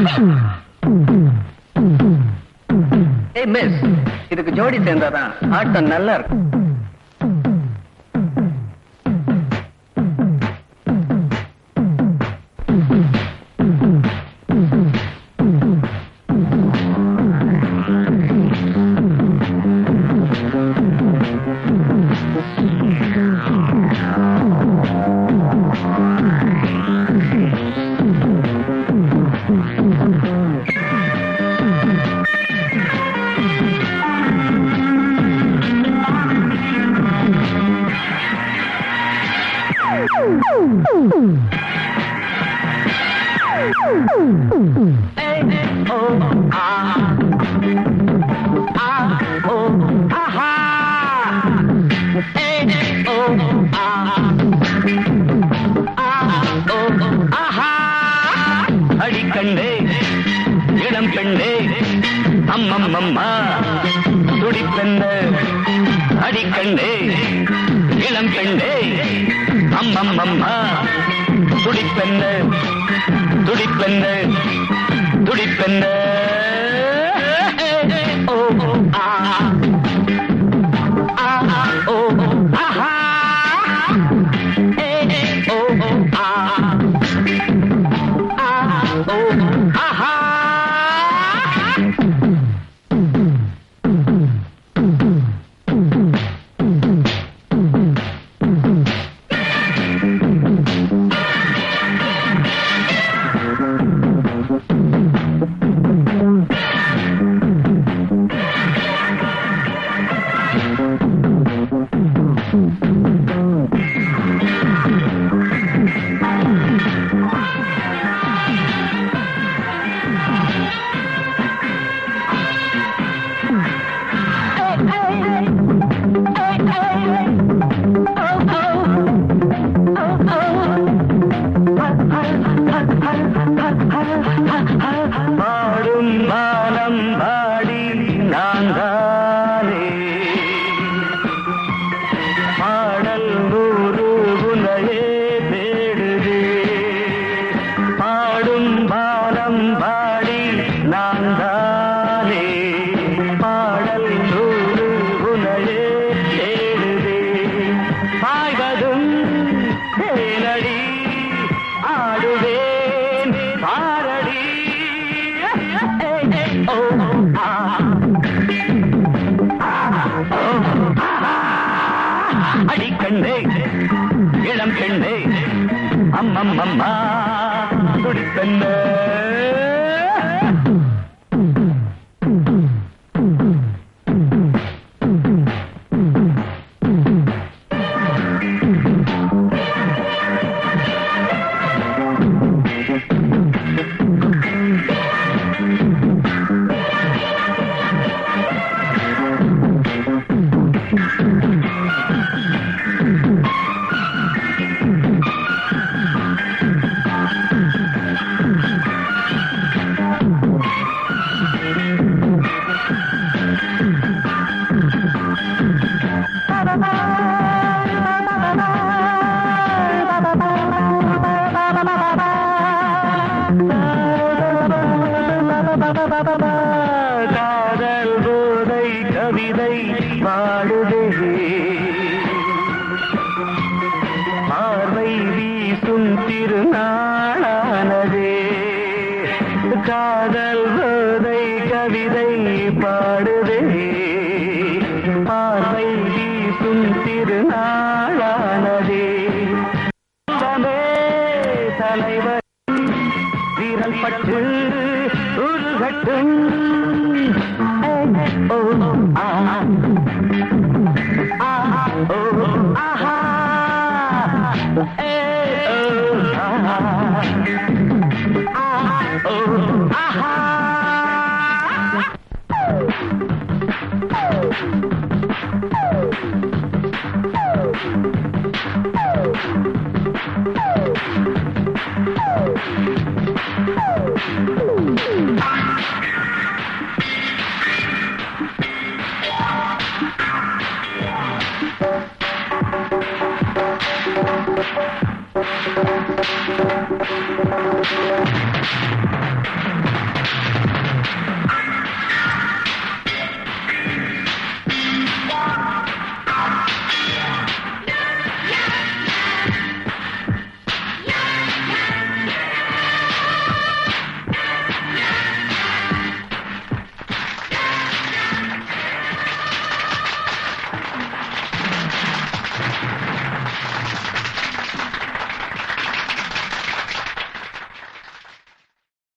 ஏய் மிஸ் இதுக்கு ஜோடி சேர்ந்தாதான் ஆட்டம் நல்லா இருக்கும் அடிக்கண்டே இளம் பெண்ணே அம்மம்மம்மா துடிப்பெண்ண அடிக்கண்டே இளம் பெண்ணே அம்மம்மம்மா துடிப்பெண்ண துடிப்பெண்ண துடிப்பெண்ண ஓ ஆ ஆ ஓ ஆஹா ஏ ஓ ஆ ஆஹா பாடும் பாலம் பாடி நான் தானே பாடல் நூறு உனையே தேடுதே பாடும் பாலம் பாடி நான் தானே பாடல் நூறு உனையே தேடுதே பாய்வதும் தேனடி ஆடுவேன் பாரடி ஓ ஆ அடிக்கண்டே இளம் பெண்ணே அம்மம்மம்மா துடிப்பெண்ண காதல் போதை கவிதை பாடுதே பார்வை வீசும் திருநாளானதே காதல் போதை கவிதை பாடுதே பார்வை வீசும் திருநாளானதே தமே தலைவர் வீரல் பட்டு உருகட்டும் ஓ ஆ ஆ ஓ ஆஹா ஏ ஓ ஆஹா ஆ ஓ ஆஹா